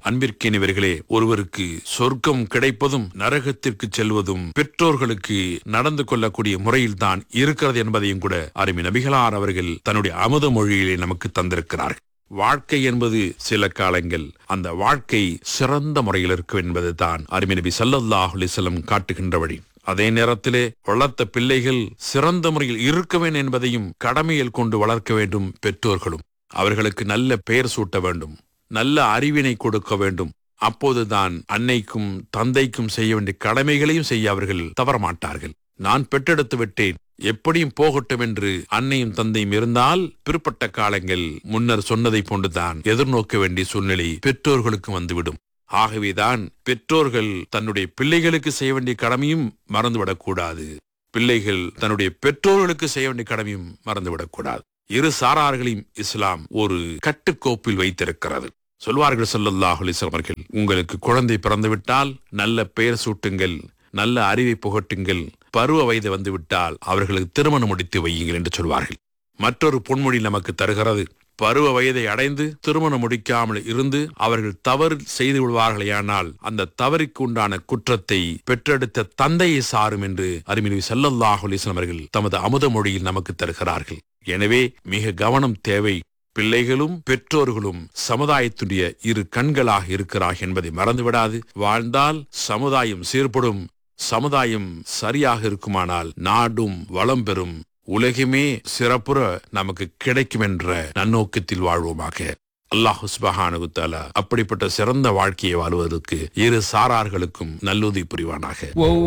அன்பிற்கினிவர்களே ஒருவருக்கு சொர்க்கம் கிடைப்பதும் நரகத்திற்கு செல்வதும் பெற்றோர்களுக்கு நடந்து கொள்ளக்கூடிய முறையில்தான் இருக்கிறது என்பதையும் கூட அருமை நபிகளார் அவர்கள் தன்னுடைய அமுத மொழியிலே நமக்கு தந்திருக்கிறார்கள் வாழ்க்கை என்பது சில காலங்கள் அந்த வாழ்க்கை சிறந்த முறையில் இருக்கும் என்பது தான் அருமை நபி சல்லல்லாஹு அலிசல்லம் காட்டுகின்ற வழி அதே நேரத்திலே வளர்த்த பிள்ளைகள் சிறந்த முறையில் இருக்க வேண்டும் என்பதையும் கடமையில் கொண்டு வளர்க்க வேண்டும் பெற்றோர்களும் அவர்களுக்கு நல்ல பெயர் சூட்ட வேண்டும் நல்ல அறிவினை கொடுக்க வேண்டும் அப்போதுதான் அன்னைக்கும் தந்தைக்கும் செய்ய வேண்டிய கடமைகளையும் செய்ய அவர்கள் தவறமாட்டார்கள் நான் பெற்றெடுத்து விட்டேன் எப்படியும் போகட்டும் என்று அன்னையும் தந்தையும் இருந்தால் பிற்பட்ட காலங்கள் முன்னர் சொன்னதை போன்றுதான் எதிர்நோக்க வேண்டிய சூழ்நிலை பெற்றோர்களுக்கு வந்துவிடும் ஆகவேதான் பெற்றோர்கள் தன்னுடைய பிள்ளைகளுக்கு செய்ய வேண்டிய கடமையும் மறந்துவிடக்கூடாது பிள்ளைகள் தன்னுடைய பெற்றோர்களுக்கு செய்ய வேண்டிய கடமையும் மறந்துவிடக்கூடாது இரு சாரார்களையும் இஸ்லாம் ஒரு கட்டுக்கோப்பில் வைத்திருக்கிறது சொல்வார்கள் ஸல்லல்லாஹு அலைஹி வஸல்லம் அவர்கள் உங்களுக்கு குழந்தை பிறந்துவிட்டால் நல்ல பெயர் சூட்டுங்கள் நல்ல அறிவை புகட்டுங்கள் பருவ வயது வந்துவிட்டால் அவர்களுக்கு திருமணம் முடித்து வையுங்கள் என்று சொல்வார்கள் மற்றொரு பொன்மொழி நமக்கு தருகிறது பருவ வயதை அடைந்து திருமணம் முடிக்காமல் இருந்து அவர்கள் தவறு செய்து விடுவார்களேயானால் அந்த தவறுக்கு உண்டான குற்றத்தை பெற்றெடுத்த தந்தையை சாரும் என்று அருமினி ஸல்லல்லாஹு அலைஹி வஸல்லம் அவர்கள் தமது அமுத மொழியில் நமக்கு தருகிறார்கள் எனவே மிக கவனம் தேவை பிள்ளைகளும் பெற்றோர்களும் சமுதாயத்துடைய இரு கண்களாக இருக்கிறார் என்பதை மறந்துவிடாது வாழ்ந்தால் சமுதாயம் சீர்படும் சமுதாயம் சரியாக இருக்குமானால் நாடும் வளம் பெறும் உலகமே சிறப்புற நமக்கு கிடைக்கும் என்ற நன்னோக்கத்தில் வாழ்வோமாக அல்லாஹ் சுபஹானஹு தஆலா அப்படிப்பட்ட சிறந்த வாழ்க்கையை வாழ்வதற்கு இரு சாரார்களுக்கும் நல்லுதவி புரிவானாக